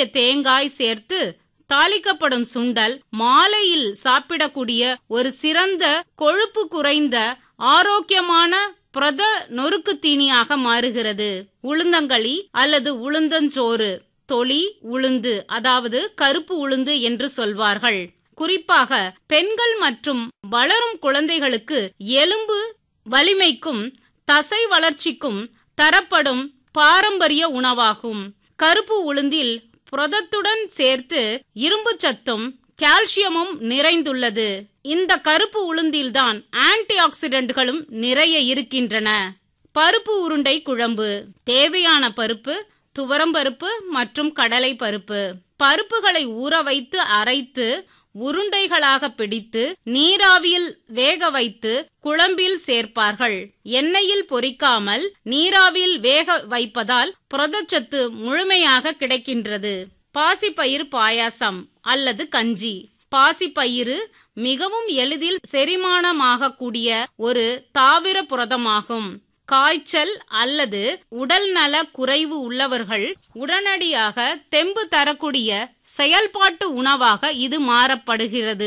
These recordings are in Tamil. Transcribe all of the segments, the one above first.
தேங்காய் சேர்த்து தாளிக்கப்படும் சுண்டல் மாலையில் சாப்பிடக்கூடிய ஒரு சிறந்த கொழுப்பு குறைந்த ஆரோக்கியமான பிரத நொறுக்கு தீனியாக மாறுகிறது உளுந்தங்களி அல்லது உளுந்தஞ்சோறு தொளி உளுந்து அதாவது கருப்பு உளுந்து என்று சொல்வார்கள் குறிப்பாக பெண்கள் மற்றும் வளரும் குழந்தைகளுக்கு எலும்பு வலிமைக்கும் தசை வளர்ச்சிக்கும் தரப்படும் பாரம்பரிய உணவாகும் கருப்பு உளுந்தில் புரதத்துடன் சேர்த்து இரும்பு சத்தும் கால்சியமும் நிறைந்துள்ளது இந்த கருப்பு உளுந்தில்தான் ஆன்டி ஆக்சிடென்ட்களும் நிறைய இருக்கின்றன பருப்பு உருண்டை குழம்பு தேவையான பருப்பு துவரம்பருப்பு மற்றும் கடலை பருப்பு பருப்புகளை ஊற வைத்து அரைத்து உருண்டைகளாக பிடித்து நீராவியில் வேக வைத்து குழம்பில் சேர்ப்பார்கள் எண்ணெயில் பொரிக்காமல் நீராவியில் வேக வைப்பதால் புரதச்சத்து முழுமையாக கிடைக்கின்றது பாசிப்பயிறு பாயாசம் அல்லது கஞ்சி பாசிப்பயிறு மிகவும் எளிதில் செரிமானமாகக்கூடிய ஒரு தாவிர புரதமாகும் காய்ச்சல் அல்லது உடல் நல குறைவு உள்ளவர்கள் உடனடியாக தெம்பு தரக்கூடிய செயல்பாட்டு உணவாக இது மாறப்படுகிறது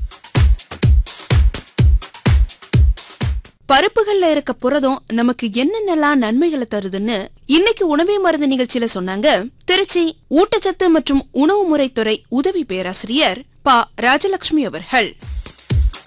பருப்புகள்ல இருக்க புரதம் நமக்கு என்னென்னலாம் நன்மைகளை தருதுன்னு இன்னைக்கு உணவே மருந்து நிகழ்ச்சியில சொன்னாங்க திருச்சி ஊட்டச்சத்து மற்றும் உணவு முறை துறை உதவி பேராசிரியர் ப ராஜலட்சுமி அவர்கள்